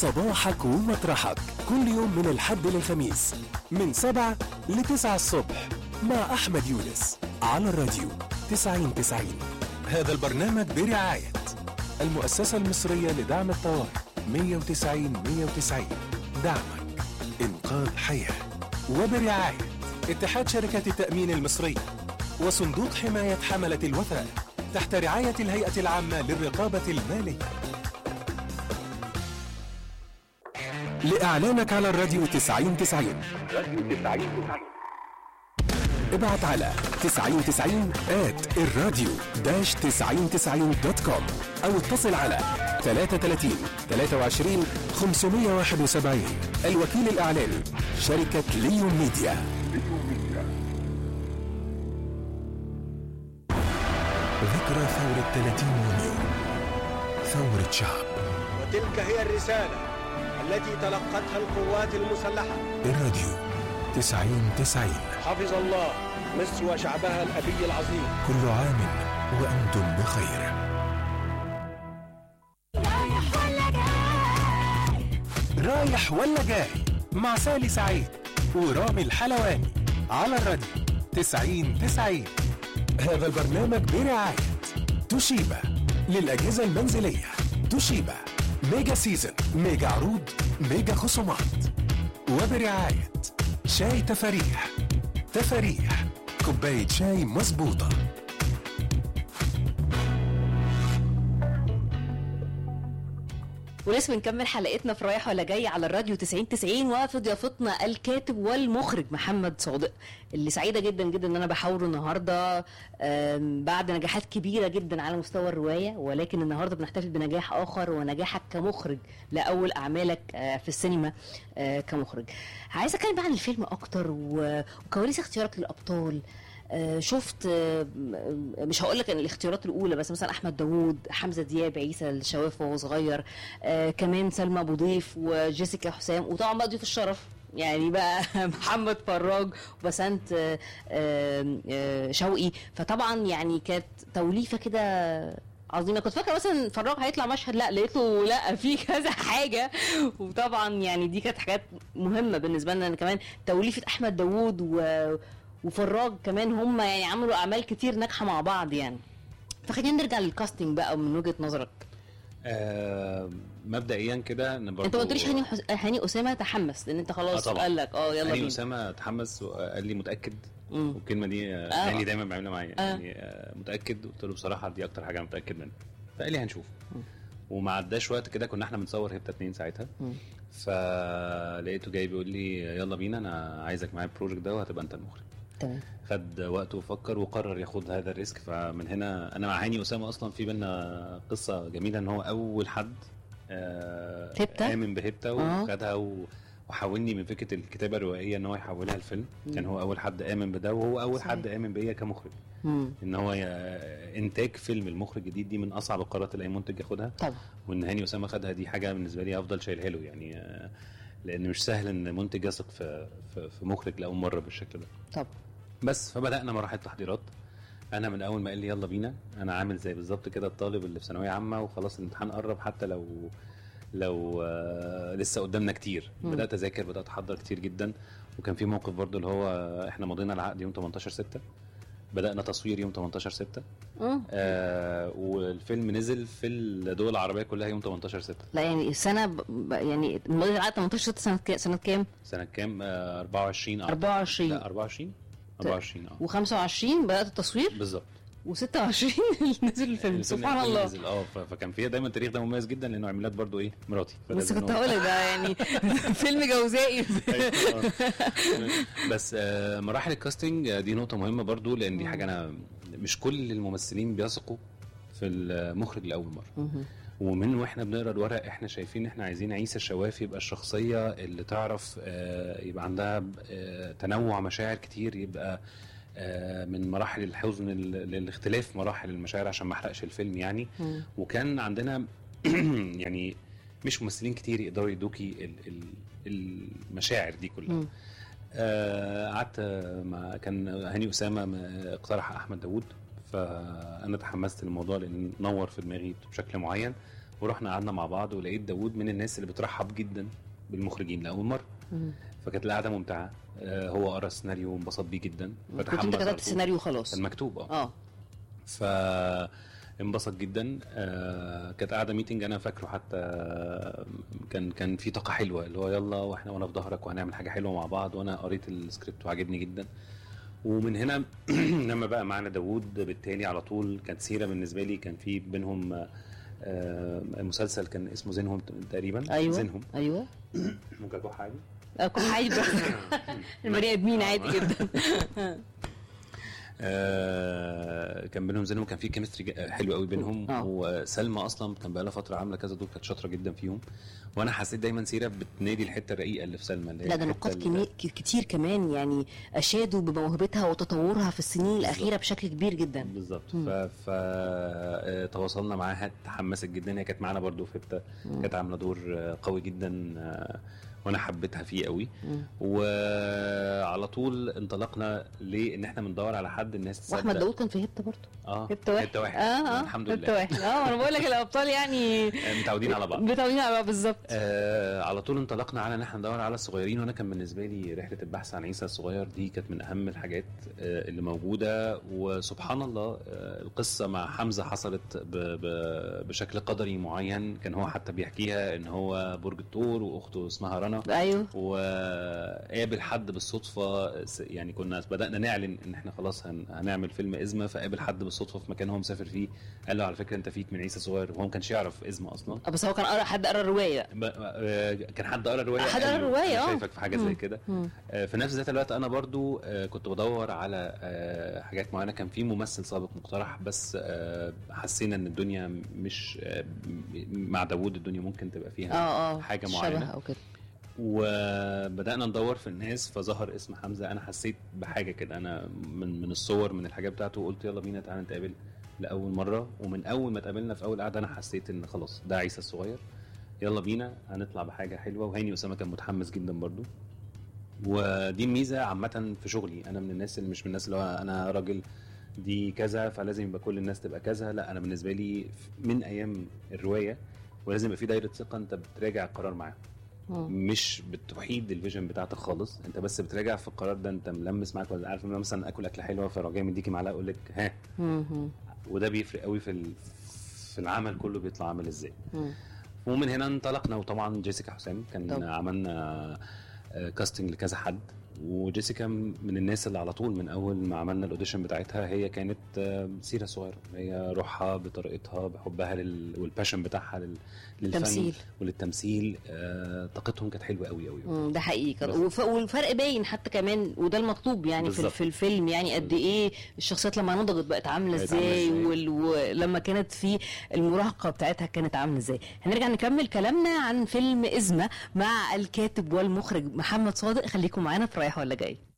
صباحك ومطرحك كل يوم من الحد للخميس من سبعة لتسعة الصبح مع أحمد يونس على الراديو تسعين تسعين هذا البرنامج برعاية المؤسسة المصرية لدعم الطوارئ 190 190 دعمك إنقاذ حياة وبرعاية اتحاد شركات التأمين المصري وصندوق حماية حملة الوثائق تحت رعاية الهيئة العامة للرقابة المالية لإعلانك على الراديو 90 90 ابعت على 9090 at الراديو داش 9090 دوت كوم أو اتصل على 33 23 571 الوكيل الإعلاني شركة ليون ميديا ذكرى ثورة 30 يونيو ثورة شعب وتلك هي الرسالة التي تلقتها القوات المسلحة الراديو 90 90 حفظ الله مصر وشعبها الأبي العظيم كل عام وأنتم بخير رايح ولا جاي مع سالي سعيد ورامي الحلواني على الراديو 90 90 هذا البرنامج برعاية توشيبا للأجهزة المنزلية توشيبا ميجا سيزن ميجا عروض ميجا خصومات وبرعاية شاي تفاريح تفاريح كوباية شاي مظبوطة ولسه بنكمل حلقتنا في رايح ولا جاي على الراديو 90 90 وفي ضيافتنا الكاتب والمخرج محمد صادق اللي سعيده جدا جدا ان انا بحاوره النهارده آم، بعد نجاحات كبيره جدا على مستوى الروايه ولكن النهارده بنحتفل بنجاح اخر ونجاحك كمخرج لاول اعمالك آه، في السينما آه، كمخرج. عايزه اتكلم بقى عن الفيلم اكتر و- وكواليس اختيارك للابطال آه، شفت آه، م- مش هقول لك ان الاختيارات الاولى بس مثلا احمد داوود حمزه دياب عيسى الشواف وهو صغير آه، كمان سلمى ابو ضيف وجيسيكا حسام وطبعا بقى ضيوف الشرف يعني بقى محمد فراج وبسنت آه، آه، آه، شوقي فطبعا يعني كانت توليفه كده عظيمه كنت فاكره مثلا فراج هيطلع مشهد لا لقيت له لا في كذا حاجه وطبعا يعني دي كانت حاجات مهمه بالنسبه لنا أنا كمان توليفه احمد داوود و وفراج كمان هم يعني عملوا اعمال كتير ناجحه مع بعض يعني فخلينا نرجع للكاستنج بقى من وجهه نظرك آه مبدئيا كده ان برضو انت ما قلتليش هاني حس... هاني اسامه تحمس لان انت خلاص آه طبعاً. قال لك اه يلا هاني بينا اسامه تحمس وقال لي متاكد مم. والكلمه دي آه، آه. هاني دايما بيعملها معايا آه. يعني آه، متاكد قلت له بصراحه دي اكتر حاجه انا متاكد منها فقال لي هنشوف وما عداش وقت كده كنا احنا بنصور هيبتا اتنين ساعتها مم. فلقيته جاي بيقول لي يلا بينا انا عايزك معايا البروجكت ده وهتبقى انت المخرج تمام خد وقته وفكر وقرر ياخد هذا الريسك فمن هنا انا مع هاني اسامه اصلا في بينا قصه جميله ان هو اول حد آه هيبتا؟ امن بهبته آه. وخدها و... وحولني من فكره الكتابه الروائيه ان هو يحولها لفيلم مم. كان هو اول حد امن بده وهو اول صحيح. حد امن بيا كمخرج مم. ان هو ي... انتاج فيلم المخرج الجديد دي من اصعب القرارات اللي اي منتج ياخدها طبعا وان هاني اسامه خدها دي حاجه بالنسبه لي افضل شايلها له يعني آه، لان مش سهل ان منتج يثق في في, في مخرج لاول مره بالشكل ده طبعا بس فبدانا مراحل تحضيرات انا من اول ما قال لي يلا بينا انا عامل زي بالظبط كده الطالب اللي في ثانويه عامه وخلاص الامتحان قرب حتى لو لو آه لسه قدامنا كتير مم. بدات اذاكر بدات احضر كتير جدا وكان في موقف برضو اللي هو احنا مضينا العقد يوم 18 6 بدانا تصوير يوم 18 6 مم. آه والفيلم نزل في الدول العربيه كلها يوم 18 6 لا يعني السنه ب... ب... يعني ماضي العقد 18 6 سنه كام سنه كام؟ سنه كام آه 24 أعتقد. 24 لا 24 24 اه و25 بدات التصوير بالظبط و26 نزل الفيلم الفيلم سبحان الفيلم الله نزل، اه ف- فكان فيها دايما التاريخ ده مميز جدا لانه عملات برضو ايه مراتي بس فلازم كنت إن هو- هقول لك ده يعني فيلم جوزائي أيوة، آه. بس آه، مراحل الكاستنج آه، دي نقطه مهمه برضو لان دي حاجه انا مش كل الممثلين بيثقوا في المخرج لاول مره مهم. ومن واحنا بنقرا الورق احنا شايفين احنا عايزين عيسى الشوافي يبقى الشخصيه اللي تعرف آه، يبقى عندها آه، تنوع مشاعر كتير يبقى آه، من مراحل الحزن لل- للاختلاف مراحل المشاعر عشان ما احرقش الفيلم يعني مم. وكان عندنا يعني مش ممثلين كتير يقدروا يدوكي ال- ال- المشاعر دي كلها مم. آه، قعدت مع كان هاني اسامه م- اقترح احمد داوود فانا تحمست للموضوع لان نور في دماغي بشكل معين ورحنا قعدنا مع بعض ولقيت داوود من الناس اللي بترحب جدا بالمخرجين لاول مره مم. فكانت القعده ممتعه آه، هو قرا السيناريو وانبسط بيه جدا كنت فتحمس انت على كتبت طول. السيناريو خلاص كان مكتوب اه اه ف انبسط جدا آه كانت قاعده ميتنج انا فاكره حتى آه، كان كان في طاقه حلوه اللي هو يلا واحنا وانا في ظهرك وهنعمل حاجه حلوه مع بعض وانا قريت السكريبت وعجبني جدا ومن هنا لما بقى معانا داوود بالتالي على طول كانت سيره بالنسبه لي كان في بينهم آه، آه، مسلسل كان اسمه زينهم تقريبا ايوه زينهم ايوه ممكن اكح عادي آه، كل عادي براحتك البني ادمين عادي جدا آه كان بينهم زينهم كان في كيمستري حلو قوي بينهم آه. وسلمى اصلا كان بقى لها فتره عامله كذا دور كانت شاطره جدا فيهم وانا حسيت دايما سيره بتنادي الحته الرقيقه اللي في سلمى اللي هي لا ده الحتة نقاط ال- كمي- ك- كتير كمان يعني اشادوا بموهبتها وتطورها في السنين الاخيره بالظبط. بشكل كبير جدا بالظبط مم. ف, ف... آه، تواصلنا معاها تحمست جدا هي كانت معانا برضو في الت... مم. كانت عامله دور آه، قوي جدا آه، وانا حبيتها فيه قوي مم. وعلى طول انطلقنا لان احنا بندور على حد الناس تصدق واحمد داوود كان في هبته برضه اه هبته واحد هبته واحد اه اه الحمد هبته لله واحد اه انا بقول لك الابطال يعني آه، متعودين على بعض متعودين على بعض بالظبط آه على طول انطلقنا على ان احنا ندور على الصغيرين وانا كان بالنسبه لي رحله البحث عن عيسى الصغير دي كانت من اهم الحاجات آه اللي موجوده وسبحان الله آه القصه مع حمزه حصلت ب ب بشكل قدري معين كان هو حتى بيحكيها ان هو برج الثور واخته اسمها رنا ايوه وقابل حد بالصدفه س- يعني كنا بدانا نعلن ان احنا خلاص هن هنعمل فيلم ازمه فقابل حد بالصدفه في مكان هو مسافر فيه قال له على فكره انت فيك من عيسى صغير وهو ما كانش يعرف ازمه اصلا آه، بس هو كان قرا حد قرا الروايه ب- آه، كان حد قرا روايه حد قال قرا له رواية، أنا آه. شايفك في حاجه مم. زي كده مم. آه، في نفس ذات الوقت انا برضو آه، كنت بدور على آه، حاجات معينه كان في ممثل سابق مقترح بس آه، حسينا ان الدنيا مش آه، م- مع داوود الدنيا ممكن تبقى فيها اه اه حاجة شبه معينة. او كده وبدانا ندور في الناس فظهر اسم حمزه انا حسيت بحاجه كده انا من من الصور من الحاجات بتاعته قلت يلا بينا تعالى نتقابل لاول مره ومن اول ما اتقابلنا في اول قعده انا حسيت ان خلاص ده عيسى الصغير يلا بينا هنطلع بحاجه حلوه وهاني اسامه كان متحمس جدا برضو ودي ميزه عامه في شغلي انا من الناس اللي مش من الناس اللي هو انا راجل دي كذا فلازم يبقى كل الناس تبقى كذا لا انا بالنسبه لي من ايام الروايه ولازم يبقى في دايره ثقه انت بتراجع القرار معاها مم. مش بتحيد الفيجن بتاعتك خالص انت بس بتراجع في القرار ده انت ملمس معاك ولا عارف ان انا مثلا اكل اكله حلوه فراح جاي مديكي معلقه اقول لك ها مم. وده بيفرق قوي في ال- في العمل كله بيطلع عامل ازاي مم. ومن هنا انطلقنا وطبعا جيسيكا حسام كان طبعا. عملنا آه، كاستنج لكذا حد وجيسيكا من الناس اللي على طول من اول ما عملنا الاوديشن بتاعتها هي كانت آه، سيره صغيره هي روحها بطريقتها بحبها لل... والباشن بتاعها لل... للفن تمثيل. وللتمثيل آه، طاقتهم كانت حلوه قوي قوي مم، ده حقيقي كان بس. وف- والفرق باين حتى كمان وده المطلوب يعني في, بالظبط. في الفيلم يعني قد ايه الشخصيات لما نضجت بقت عامله بقت عاملة ازاي إزاي. وال- ولما كانت في المراهقه بتاعتها كانت عامله ازاي هنرجع نكمل كلامنا عن فيلم ازمه مع الكاتب والمخرج محمد صادق خليكم معانا في رايح ولا جاي